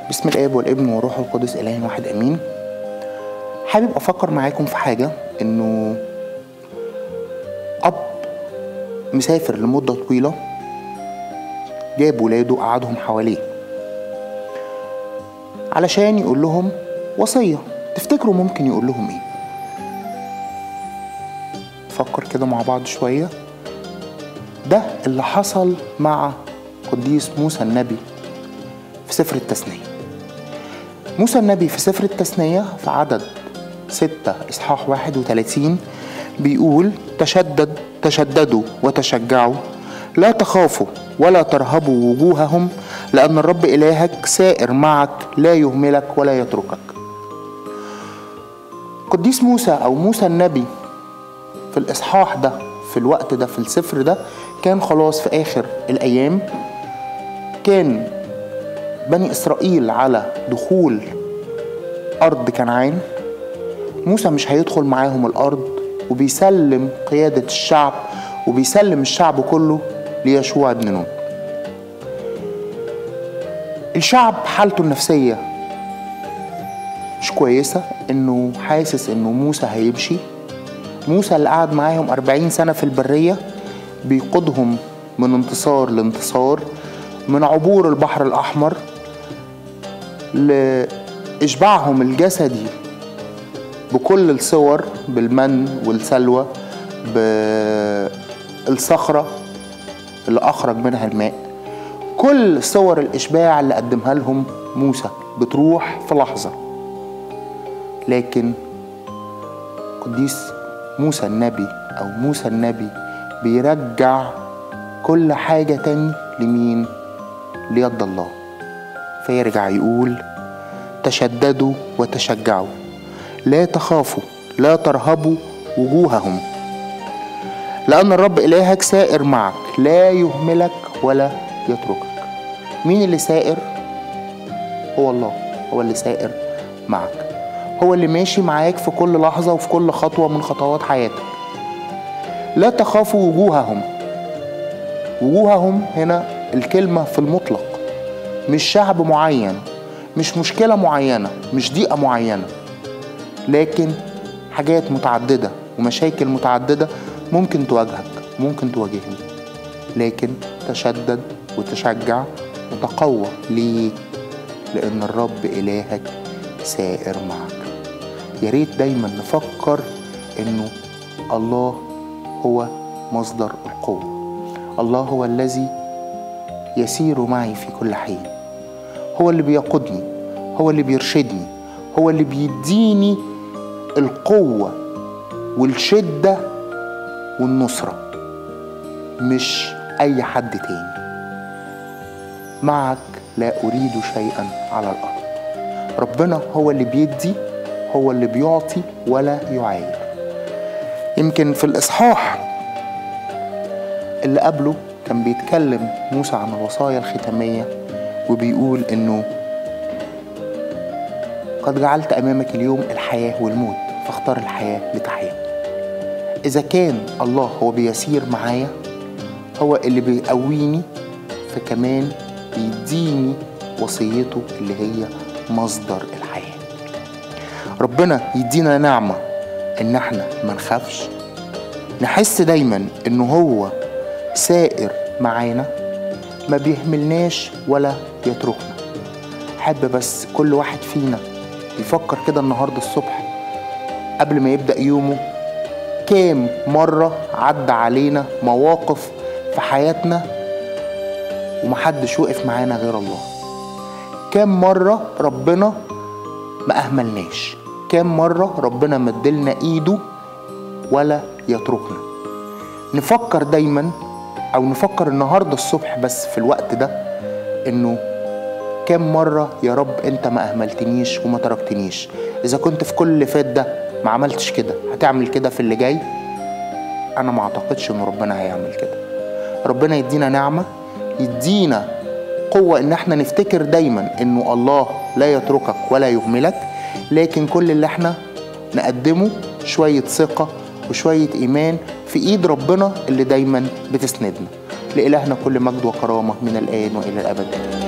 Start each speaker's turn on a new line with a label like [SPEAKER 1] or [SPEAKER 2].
[SPEAKER 1] بسم الاب والابن والروح القدس اله واحد امين حابب افكر معاكم في حاجه انه اب مسافر لمده طويله جاب ولاده قعدهم حواليه علشان يقول لهم وصيه تفتكروا ممكن يقول لهم ايه نفكر كده مع بعض شويه ده اللي حصل مع قديس موسى النبي في سفر التثنية موسى النبي في سفر التثنية في عدد ستة إصحاح واحد وثلاثين بيقول تشدد تشددوا وتشجعوا لا تخافوا ولا ترهبوا وجوههم لأن الرب إلهك سائر معك لا يهملك ولا يتركك قديس موسى أو موسى النبي في الإصحاح ده في الوقت ده في السفر ده كان خلاص في آخر الأيام كان بني إسرائيل على دخول أرض كنعان موسى مش هيدخل معاهم الأرض وبيسلم قيادة الشعب وبيسلم الشعب كله ليشوع بن نون الشعب حالته النفسية مش كويسة إنه حاسس إنه موسى هيمشي موسى اللي قعد معاهم أربعين سنة في البرية بيقودهم من انتصار لانتصار من عبور البحر الأحمر لإشباعهم الجسدي بكل الصور بالمن والسلوى بالصخرة اللي أخرج منها الماء كل صور الإشباع اللي قدمها لهم موسى بتروح في لحظة لكن قديس موسى النبي أو موسى النبي بيرجع كل حاجة تاني لمين؟ ليد الله فيرجع يقول تشددوا وتشجعوا لا تخافوا لا ترهبوا وجوههم لأن الرب إلهك سائر معك لا يهملك ولا يتركك مين اللي سائر؟ هو الله هو اللي سائر معك هو اللي ماشي معاك في كل لحظة وفي كل خطوة من خطوات حياتك لا تخافوا وجوههم وجوههم هنا الكلمة في المطلق مش شعب معين مش مشكلة معينة مش ضيقة معينة لكن حاجات متعددة ومشاكل متعددة ممكن تواجهك ممكن تواجهني لكن تشدد وتشجع وتقوى ليه؟ لأن الرب إلهك سائر معك يا ريت دايما نفكر إنه الله هو مصدر القوة الله هو الذي يسير معي في كل حين هو اللي بيقودني هو اللي بيرشدني هو اللي بيديني القوة والشدة والنصرة مش أي حد تاني معك لا أريد شيئا على الأرض ربنا هو اللي بيدي هو اللي بيعطي ولا يعاير يمكن في الإصحاح اللي قبله كان بيتكلم موسى عن الوصايا الختامية وبيقول إنه قد جعلت أمامك اليوم الحياة والموت فاختار الحياة لتحيا إذا كان الله هو بيسير معايا هو اللي بيقويني فكمان بيديني وصيته اللي هي مصدر الحياة ربنا يدينا نعمة إن احنا ما نخافش نحس دايما إنه هو سائر معانا ما بيهملناش ولا يتركنا حابة بس كل واحد فينا يفكر كده النهاردة الصبح قبل ما يبدأ يومه كام مرة عدى علينا مواقف في حياتنا ومحدش وقف معانا غير الله كام مرة ربنا ما أهملناش كام مرة ربنا مدلنا إيده ولا يتركنا نفكر دايما أو نفكر النهاردة الصبح بس في الوقت ده إنه كام مرة يا رب أنت ما أهملتنيش وما تركتنيش إذا كنت في كل اللي فات ده ما عملتش كده هتعمل كده في اللي جاي أنا ما أعتقدش إن ربنا هيعمل كده ربنا يدينا نعمة يدينا قوة إن احنا نفتكر دايما إنه الله لا يتركك ولا يهملك لكن كل اللي احنا نقدمه شوية ثقة وشوية إيمان في إيد ربنا اللي دايما بتسندنا لإلهنا كل مجد وكرامة من الآن وإلى الأبد آمين